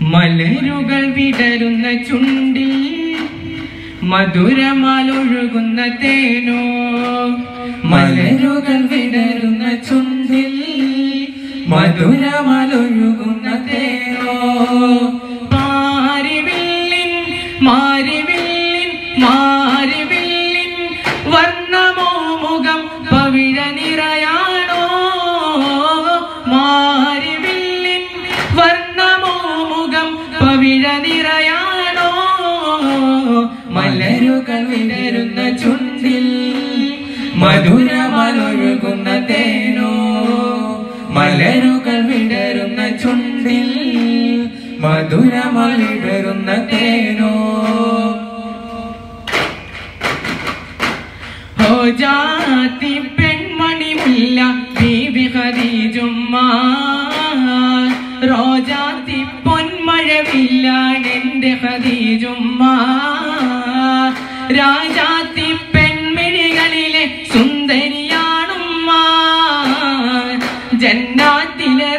മലരുകൾ വിടരുന്ന ചുണ്ടിൽ മധുരമാലൊഴുകുന്ന തേനോ മലരുകൾ വിടരുന്ന ചുണ്ടിൽ മധുരമാലൊഴുകുന്ന തേനോ മാരിവില്ലിൻ മാരിവില്ലിൻ മാരിവില്ലിൻ വർണ്ണമോ മുഖം പവിഴ നിറയാണോ മാരിവില്ലിൻ വർണ്ണമോ മുഖം പവിഴ നിറയാണോ മലരുകൾ വിടരുന്ന ചുണ്ടിൽ മധുരമലൊഴുകുന്ന തേനോ മലരുകൾ വിടരുന്ന ചുണ്ടിൽ മധുരമലിടരുന്ന തേനോ ഹോ ജാതി പെൺമണി മുല്ല ബീബി ഖദീജുമ്മ റോജാത്തി പൊന്മഴവില്ലാണെന്റെ ഖദീജുമ്മ രാജാത്തി പെൺമിഴികളിലെ സുന്ദരിയാണുമ്മ ജന്നാത്തിലെ